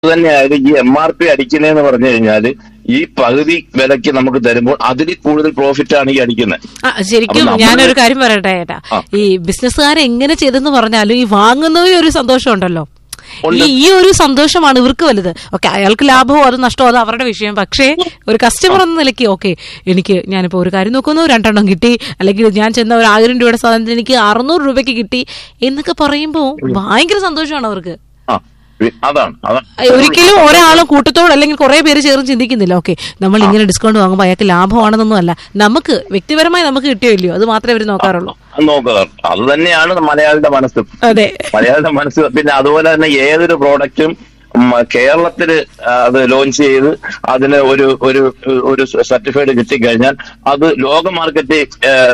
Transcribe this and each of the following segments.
തന്നെയായാലും ഈ M R P അടിക്കുന്നതെന്ന് പറഞ്ഞു കഴിഞ്ഞാല് ഈ പകുതി വിലക്ക് നമുക്ക് തരുമ്പോൾ അതിൽ കൂടുതൽ പ്രോഫിറ്റ് ആണ് ഈ അടിക്കുന്നത് ആ, ശരിക്കും അപ്പൊ നമ്മള് ഞാനൊരു കാര്യം പറയട്ടെ ഏട്ടാ ആ. ഈ ബിസിനസ്സുകാരെ എങ്ങനെ ചെയ്തെന്ന് പറഞ്ഞാലും ഈ വാങ്ങുന്നവരും ഒരു സന്തോഷം ഉണ്ടല്ലോ ഉണ്ട്. ഈ ഈ ഒരു സന്തോഷമാണ് ഇവർക്ക് വലുത് ഓക്കെ അയാൾക്ക് ലാഭമോ അത് നഷ്ടമോ അത് അവരുടെ വിഷയം പക്ഷേ ഒരു കസ്റ്റമർ എന്ന നിലയ്ക്ക് ഓക്കെ എനിക്ക് ഞാനിപ്പോ ഒരു കാര്യം നോക്കുന്നു രണ്ടെണ്ണം കിട്ടി അല്ലെങ്കിൽ ഞാൻ ചെന്ന ഒരു ആയിരം രൂപയുടെ സാധനത്തിന് എനിക്ക് അറുന്നൂറ് രൂപയ്ക്ക് കിട്ടി എന്നൊക്കെ പറയുമ്പോൾ ഭയങ്കര സന്തോഷമാണ് അവർക്ക് ആ പി- അതാണ് അതാണ് ഒരിക്കലും ഒരാളും കൂട്ടത്തോട് അല്ലെങ്കിൽ കുറെ പേര് ചേർന്ന് ചിന്തിക്കുന്നില്ല ഓക്കെ നമ്മൾ ഇങ്ങനെ ഡിസ്കൗണ്ട് വാങ്ങുമ്പോൾ അയാൾക്ക് ലാഭമാണെന്നൊന്നും അല്ല നമുക്ക് വ്യക്തിപരമായി നമുക്ക് കിട്ടിയോ ഇല്ലയോ അത് മാത്രമേ അവർ നോക്കാറുള്ളൂ നോക്കുക അത് തന്നെയാണ് മലയാളിയുടെ മനസ്സ് അതെ മലയാളിയുടെ മനസ്സ് പിന്നെ അതുപോലെ തന്നെ ഏതൊരു പ്രോഡക്റ്റും ഉം, കേരളത്തില് ആ, അത് ലോഞ്ച് ചെയ്ത് അതിന് ഒരു ഒരു ഒരു സർട്ടിഫൈഡ് കിട്ടിക്കഴിഞ്ഞാൽ അത് ലോക മാർക്കറ്റിൽ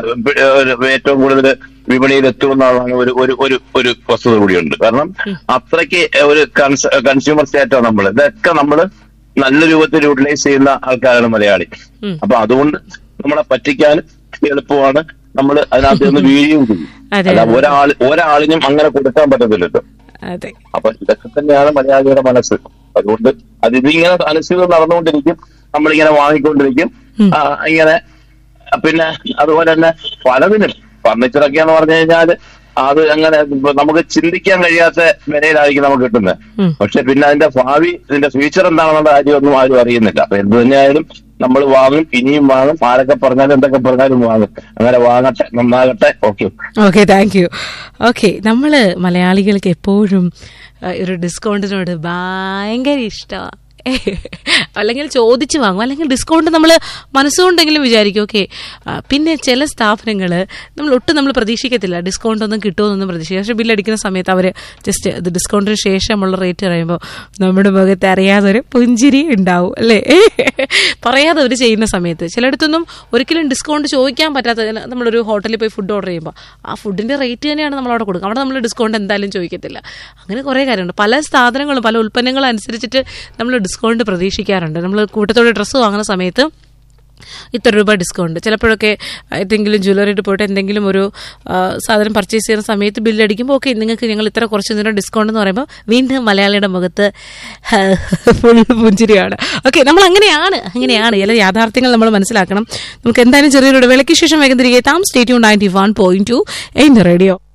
ഏറ്റവും കൂടുതൽ വിപണിയിൽ എത്തുമെന്നുള്ളതാണ് ഒരു ഒരു ഒരു ഒരു വസ്തുത കൂടിയുണ്ട് കാരണം അത്രയ്ക്ക് ഒരു കൺസ്യൂമർ സ്റ്റേറ്റാണ് നമ്മൾ ഇതൊക്കെ നമ്മൾ നല്ല രൂപത്തിൽ യൂട്ടിലൈസ് ചെയ്യുന്ന ആൾക്കാരാണ് മലയാളി ഉം. അപ്പൊ അതുകൊണ്ട് നമ്മളെ പറ്റിക്കാൻ എളുപ്പമാണ് നമ്മൾ അതിനകത്ത് നിന്ന് വീഴുകയും ചെയ്യും അതെ, അല്ല അതെ. ഒരാൾ ഒരാളിനും അങ്ങനെ കൊടുക്കാൻ പറ്റത്തില്ലല്ലോ അതെ അപ്പൊ ഇതൊക്കെ തന്നെയാണ് മലയാളിയുടെ മനസ്സ് അതുകൊണ്ട് അത് ഇതിങ്ങനെ അനുസരിച്ച് നടന്നുകൊണ്ടിരിക്കും നമ്മളിങ്ങനെ വാങ്ങിക്കൊണ്ടിരിക്കും ആ, ഇങ്ങനെ പിന്നെ അതുപോലെ തന്നെ പലതിനും ഫർണിച്ചറൊക്കെ എന്ന് പറഞ്ഞു കഴിഞ്ഞാൽ അത് അങ്ങനെ ഇപ്പൊ നമുക്ക് ചിന്തിക്കാൻ കഴിയാത്ത വിലയിലായിരിക്കും നമുക്ക് കിട്ടുന്നത് ഉം. പക്ഷെ പിന്നെ അതിന്റെ ഭാവി ഇതിന്റെ ഫ്യൂച്ചർ എന്താണെന്നുള്ള കാര്യമൊന്നും ആരും അറിയുന്നില്ല അപ്പൊ എന്ത് തന്നെയായാലും നമ്മൾ വാങ്ങും ഇനിയും വാങ്ങും ആരൊക്കെ പറഞ്ഞാലും എന്തൊക്കെ പറഞ്ഞാലും വാങ്ങും അങ്ങനെ വാങ്ങട്ടെ നന്നാകട്ടെ okay okay thank you okay നമ്മൾ മലയാളികൾക്ക് എപ്പോഴും ആ, ഒരു ഡിസ്കൗണ്ടിനോട് ഭയങ്കര ഇഷ്ടമാണ് അല്ലെങ്കിൽ ചോദിച്ച് വാങ്ങും അല്ലെങ്കിൽ ഡിസ്കൗണ്ട് നമ്മൾ മനസ്സുകൊണ്ടെങ്കിലും വിചാരിക്കും ഓക്കെ പിന്നെ ചില സ്ഥാപനങ്ങൾ നമ്മൾ ഒട്ടും നമ്മൾ പ്രതീക്ഷിക്കത്തില്ല ഡിസ്കൗണ്ട് ഒന്നും കിട്ടുമെന്നൊന്നും പ്രതീക്ഷിക്കുക പക്ഷേ ബില്ലടിക്കുന്ന സമയത്ത് അവർ ജസ്റ്റ് ഇത് ഡിസ്കൗണ്ടിന് ശേഷമുള്ള റേറ്റ് പറയുമ്പോൾ നമ്മുടെ മുഖത്ത് അറിയാതൊരു പുഞ്ചിരി ഉണ്ടാവും അല്ലേ പറയാതെ അവർ ചെയ്യുന്ന സമയത്ത് ചിലയിടത്തൊന്നും ഒരിക്കലും ഡിസ്കൗണ്ട് ചോദിക്കാൻ പറ്റാത്ത നമ്മളൊരു ഹോട്ടലിൽ പോയി ഫുഡ് ഓർഡർ ചെയ്യുമ്പോൾ ആ ഫുഡിന്റെ റേറ്റ് തന്നെയാണ് നമ്മൾ അവിടെ കൊടുക്കുക അവിടെ നമ്മൾ ഡിസ്കൗണ്ട് എന്തായാലും ചോദിക്കത്തില്ല അങ്ങനെ കുറേ കാര്യമുണ്ട് പല സാധനങ്ങളും പല ഉൽപ്പന്നങ്ങളും അനുസരിച്ചിട്ട് നമ്മൾ ഡിസ്കൗണ്ട് പ്രതീക്ഷിക്കാറുണ്ട് നമ്മൾ കൂട്ടത്തോടെ ഡ്രസ്സ് വാങ്ങുന്ന സമയത്ത് ഇത്ര രൂപ ഡിസ്കൗണ്ട് ചിലപ്പോഴൊക്കെ ഏതെങ്കിലും ജ്വല്ലറിയിൽ പോയിട്ട് എന്തെങ്കിലും ഒരു ആ, സാധനം പർച്ചേസ് ചെയ്യുന്ന സമയത്ത് ബില്ലടിക്കുമ്പോൾ ഓക്കെ നിങ്ങൾക്ക് ഞങ്ങൾ ഇത്ര കുറച്ച് നേരം ഡിസ്കൗണ്ട് എന്ന് പറയുമ്പോൾ വീണ്ടും മലയാളിയുടെ മുഖത്ത് ഫുൾ പുഞ്ചിരിയാണ് ഓക്കെ നമ്മൾ അങ്ങനെയാണ് അങ്ങനെയാണ് ചില യാഥാർത്ഥ്യങ്ങൾ നമ്മൾ മനസ്സിലാക്കണം നമുക്ക് എന്തായാലും ചെറിയൊരു ഇടവേളയ്ക്ക് ശേഷം വേഗം തിരികെ എത്താം stay tuned ninety one point two N radio